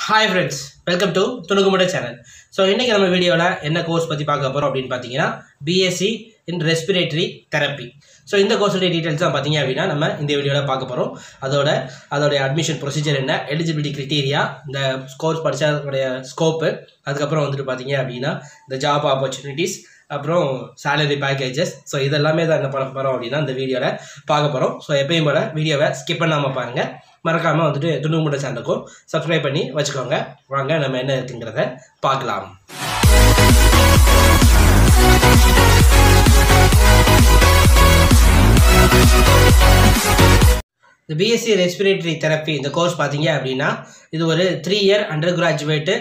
hi friends welcome to துணுக்குமுட channel so இன்றைக்கி நம்ம வீடியோவில் என்ன கோர்ஸ் பற்றி பார்க்க போகிறோம் அப்படின்னு பார்த்தீங்கன்னா BSc in respiratory therapy so இந்த கோர்ஸோடைய டீட்டெயில்ஸ் தான் பார்த்தீங்க அப்படின்னா நம்ம இந்த வீடியோவில் பார்க்க போகிறோம் அதோட அதோடைய அட்மிஷன் ப்ரொசீஜர் என்ன எலிஜிபிலிட்டி கிரிட்டீரியா இந்த கோர்ஸ் படித்ததோடைய ஸ்கோப்பு அதுக்கப்புறம் வந்துட்டு பார்த்தீங்க அப்படின்னா இந்த ஜாப் ஆப்பர்ச்சுனிட்டிஸ் அப்புறம் சேலரி பேக்கேஜஸ் ஸோ இதெல்லாமே தான் என்ன பண்ண போகிறோம் அப்படின்னா இந்த வீடியோவில் பார்க்க போகிறோம் ஸோ எப்பயும் போல் வீடியோவை ஸ்கிப் பண்ணாமல் பாருங்கள் மறக்காமல் வந்துட்டு துணுமுட சேனலுக்கும் சப்ஸ்கிரைப் பண்ணி வச்சுக்கோங்க வாங்க நம்ம என்ன இருக்குங்கிறத பார்க்கலாம் இந்த பிஎஸ்சி ரெஸ்பிரேட்டரி தெரப்பி இந்த கோர்ஸ் பார்த்தீங்க அப்படின்னா இது ஒரு three year undergraduate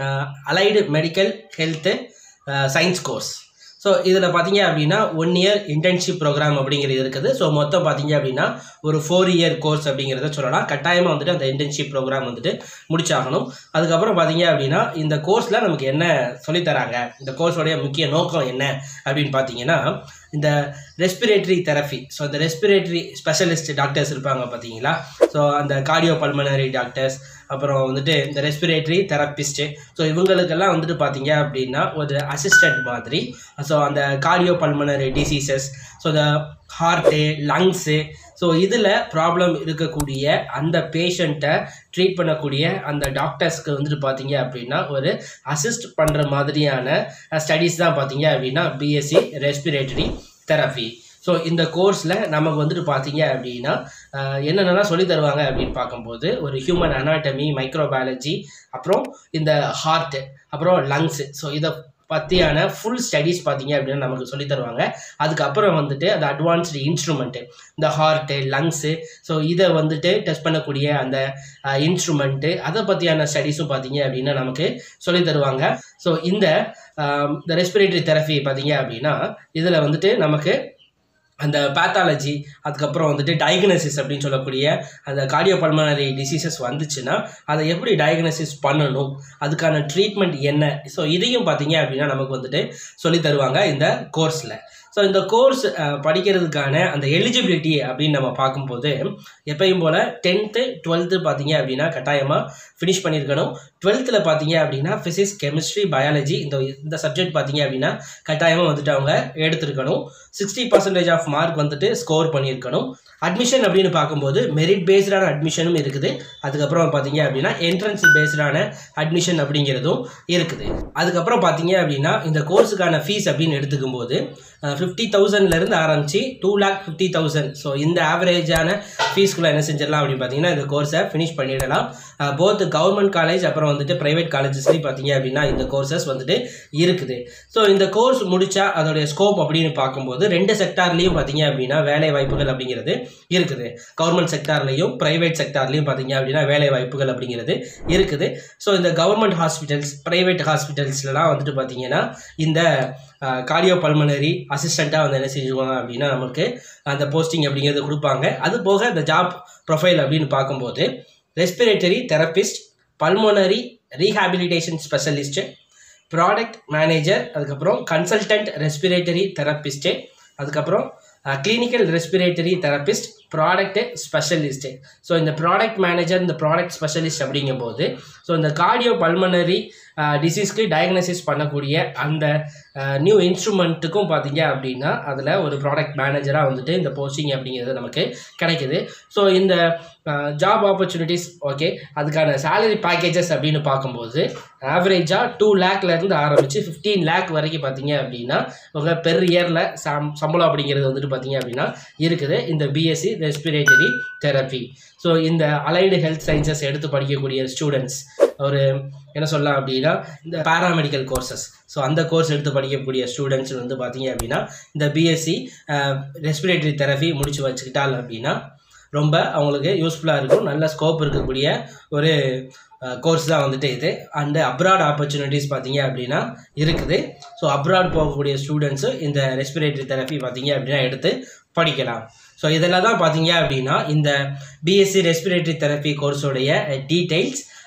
allied medical health science course so இதில் பார்த்தீங்க அப்படின்னா ஒன் இயர் இன்டர்ன்ஷிப் ப்ரோக்ராம் அப்படிங்கிறது இருக்குது ஸோ மொத்தம் பார்த்தீங்க அப்படின்னா ஒரு ஃபோர் இயர் கோர்ஸ் அப்படிங்கிறத சொல்லலாம் கட்டாயமாக வந்துட்டு அந்த இன்டர்ன்ஷிப் ப்ரோக்ராம் வந்துட்டு முடிச்சாகணும் அதுக்கப்புறம் பார்த்தீங்க அப்படின்னா இந்த கோர்ஸில் நமக்கு என்ன சொல்லித்தராங்க இந்த கோர்ஸோடைய முக்கிய நோக்கம் என்ன அப்படின்னு பார்த்தீங்கன்னா இந்த ரெஸ்பிரேட்டரி தெரப்பி ஸோ இந்த ரெஸ்பிரேட்டரி ஸ்பெஷலிஸ்ட் டாக்டர்ஸ் இருப்பாங்க பார்த்தீங்களா ஸோ அந்த கார்டியோ பல்மனரி டாக்டர்ஸ் அப்புறம் வந்துட்டு இந்த ரெஸ்பிரேட்டரி தெரப்பிஸ்ட்டு ஸோ இவங்களுக்கெல்லாம் வந்துட்டு பார்த்தீங்க அப்படின்னா ஒரு அசிஸ்டன்ட் மாதிரி ஸோ அந்த கார்டியோ பல்மனரி டிசீசஸ் ஸோ இந்த ஹார்ட்டு லங்ஸு ஸோ இதில் ப்ராப்ளம் இருக்கக்கூடிய அந்த பேஷண்ட்டை ட்ரீட் பண்ணக்கூடிய அந்த டாக்டர்ஸ்க்கு வந்துட்டு பார்த்தீங்க அப்படின்னா ஒரு அசிஸ்ட் பண்ணுற மாதிரியான ஸ்டடீஸ் தான் பார்த்தீங்க அப்படின்னா பிஎஸ்சி ரெஸ்பிரேட்டரி தெரப்பி ஸோ இந்த கோர்ஸில் நமக்கு வந்துட்டு பார்த்தீங்க அப்படின்னா என்னென்னலாம் சொல்லி தருவாங்க அப்படின்னு பார்க்கும்போது ஒரு ஹியூமன் அனாட்டமி மைக்ரோபயாலஜி அப்புறம் இந்த ஹார்ட்டு அப்புறம் லங்ஸு ஸோ இதை பற்றியான ஃபுல் ஸ்டடீஸ் பார்த்தீங்க அப்படின்னா நமக்கு சொல்லி தருவாங்க அதுக்கப்புறம் வந்துட்டு அந்த அட்வான்ஸ்டு இன்ஸ்ட்ருமெண்ட்டு இந்த ஹார்ட்டு லங்ஸு ஸோ இதை வந்துட்டு டெஸ்ட் பண்ணக்கூடிய அந்த இன்ஸ்ட்ருமெண்ட்டு அதை பற்றியான ஸ்டடீஸும் பார்த்தீங்க அப்படின்னா நமக்கு சொல்லி தருவாங்க ஸோ இந்த இந்த ரெஸ்பிரேட்டரி தெரப்பி பார்த்தீங்க அப்படின்னா இதில் வந்துட்டு நமக்கு அந்த பேத்தாலஜி அதுக்கப்புறம் வந்துட்டு டயக்னசிஸ் அப்படின்னு சொல்லக்கூடிய அந்த கார்டியோ பல்மனரி டிசீசஸ் வந்துச்சுன்னா அதை எப்படி டயக்னசிஸ் பண்ணணும் அதுக்கான ட்ரீட்மெண்ட் என்ன ஸோ இதையும் பார்த்தீங்க அப்படின்னா நமக்கு வந்துட்டு சொல்லி தருவாங்க இந்த கோர்ஸில் ஸோ இந்த கோர்ஸ் படிக்கிறதுக்கான அந்த எலிஜிபிலிட்டி அப்படின்னு நம்ம பார்க்கும்போது எப்பயும் போல் டென்த்து டுவெல்த்து பார்த்தீங்க அப்படின்னா கட்டாயமாக ஃபினிஷ் பண்ணியிருக்கணும் டுவெல்த்தில் பார்த்தீங்க அப்படின்னா ஃபிசிக்ஸ் கெமிஸ்ட்ரி பயாலஜி இந்த இந்த சப்ஜெக்ட் பார்த்தீங்க அப்படின்னா கட்டாயமாக வந்துட்டு அவங்க எடுத்திருக்கணும் சிக்ஸ்டி பர்சன்டேஜ் ஆஃப் மார்க் வந்துட்டு ஸ்கோர் பண்ணியிருக்கணும் அட்மிஷன் அப்படின்னு பார்க்கும்போது மெரிட் பேஸ்டான அட்மிஷனும் இருக்குது அதுக்கப்புறம் பார்த்தீங்க அப்படின்னா என்ட்ரன்ஸ் பேஸ்டான அட்மிஷன் அப்படிங்கிறதும் இருக்குது அதுக்கப்புறம் பார்த்தீங்க அப்படின்னா இந்த கோர்ஸுக்கான ஃபீஸ் அப்படின்னு எடுத்துக்கும் போது ஃபிஃப்டி தௌசண்ட்லேருந்து ஆரம்பித்து two lakh fifty thousand so இந்த ஆவரேஜான ஃபீஸ்க்குள்ளே என்ன செஞ்சிடலாம் அப்படின்னு பார்த்தீங்கன்னா இந்த கோர்ஸை ஃபினிஷ் பண்ணிடலாம் போத் கவர்மெண்ட் காலேஜ் அப்புறம் வந்துட்டு ப்ரைவேட் காலேஜஸ்லேயும் பார்த்தீங்க அப்படின்னா இந்த கோர்சஸ் வந்துட்டு இருக்குது ஸோ இந்த கோர்ஸ் முடித்தா அதோடைய ஸ்கோப் அப்படின்னு பார்க்கும்போது ரெண்டு செக்டார்லேயும் பார்த்தீங்க அப்படின்னா வேலை வாய்ப்புகள் அப்படிங்கிறது இருக்குது கவர்மெண்ட் செக்டார்லேயும் ப்ரைவேட் செக்டார்லேயும் பார்த்தீங்க அப்படின்னா வேலை வாய்ப்புகள் அப்படிங்கிறது இருக்குது ஸோ இந்த கவர்மெண்ட் ஹாஸ்பிட்டல்ஸ் ப்ரைவேட் ஹாஸ்பிட்டல்ஸ்லாம் வந்துட்டு பார்த்தீங்கன்னா இந்த கார்டியோ பல்மனரி அசிஸ்டண்ட்டாக வந்து என்ன செஞ்சுருவாங்க அப்படின்னா நமக்கு அந்த போஸ்டிங் அப்படிங்கிறது கொடுப்பாங்க அது போக இந்த ஜாப் ப்ரொஃபைல் அப்படின்னு பார்க்கும்போது respiratory therapist pulmonary rehabilitation specialist product manager அதுக்கப்புறம் கன்சல்டன்ட் ரெஸ்பிரேட்டரி தெரப்பிஸ்ட்டு அதுக்கப்புறம் clinical respiratory therapist product specialist so இந்த ப்ராடக்ட் மேனேஜர் இந்த ப்ராடக்ட் ஸ்பெஷலிஸ்ட் அப்படிங்கும்போது ஸோ இந்த கார்டியோ பல்மனரி டிசீஸ்க்கு டயக்னோசிஸ் பண்ணக்கூடிய அந்த நியூ இன்ஸ்ட்ருமெண்ட்டுக்கும் பார்த்தீங்க அப்படின்னா அதில் ஒரு ப்ராடக்ட் மேனேஜராக வந்துட்டு இந்த போஸ்டிங் அப்படிங்கிறது நமக்கு கிடைக்குது ஸோ இந்த ஜாப் ஆப்பர்ச்சுனிட்டிஸ் ஓகே அதுக்கான சேலரி பேக்கேஜஸ் அப்படின்னு பார்க்கும்போது ஆவரேஜாக டூ லேக்லேருந்து ஆரம்பித்து ஃபிஃப்டீன் லேக் வரைக்கும் பார்த்தீங்க அப்படின்னா உங்கள் பெர் இயரில் சம் சம்பளம் அப்படிங்கிறது வந்துட்டு பார்த்தீங்க அப்படின்னா இருக்குது இந்த பிஎஸ்சி ரெஸ்பிரேட்டரி தெரப்பி ஸோ இந்த அலைடு ஹெல்த் சயின்சஸ் எடுத்து படிக்கக்கூடிய ஸ்டூடெண்ட்ஸ் ஒரு என்ன சொல்லலாம் அப்படின்னா இந்த பேராமெடிக்கல் கோர்சஸ் ஸோ அந்த கோர்ஸ் எடுத்து படிக்கக்கூடிய ஸ்டூடெண்ட்ஸ் வந்து பார்த்தீங்க அப்படின்னா இந்த பிஎஸ்சி ரெஸ்பிரேட்டரி தெரப்பி முடிச்சு வச்சுக்கிட்டால் அப்படின்னா ரொம்ப அவங்களுக்கு யூஸ்ஃபுல்லாக இருக்கும் நல்ல ஸ்கோப் இருக்கக்கூடிய ஒரு கோர்ஸ் தான் வந்துட்டு இது அண்டு அப்ராட் ஆப்பர்ச்சுனிட்டிஸ் பார்த்தீங்க அப்படின்னா இருக்குது ஸோ அப்ராட் போகக்கூடிய ஸ்டூடெண்ட்ஸு இந்த ரெஸ்பிரேட்டரி தெரப்பி பார்த்தீங்க அப்படின்னா எடுத்து படிக்கலாம் ஸோ இதெல்லாம் தான் பார்த்தீங்க அப்படின்னா இந்த பிஎஸ்சி ரெஸ்பிரேட்டரி தெரப்பி கோர்ஸோடைய டீட்டெயில்ஸ்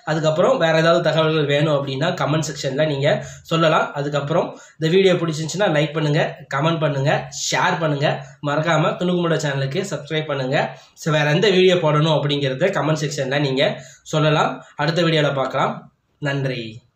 அதுக்கப்புறம் வேறு ஏதாவது தகவல்கள் வேணும் அப்படின்னா கமெண்ட் செக்ஷனில் நீங்கள் சொல்லலாம் அதுக்கப்புறம் இந்த வீடியோ பிடிச்சிருந்துச்சுன்னா லைக் பண்ணுங்கள் கமெண்ட் பண்ணுங்கள் ஷேர் பண்ணுங்கள் மறக்காமல் துணுக்குமுட சேனலுக்கு சப்ஸ்கிரைப் பண்ணுங்கள் ஸோ வேறு எந்த வீடியோ போடணும் அப்படிங்கிறத கமெண்ட் செக்ஷனில் நீங்கள் சொல்லலாம் அடுத்த வீடியோவில் பார்க்கலாம் நன்றி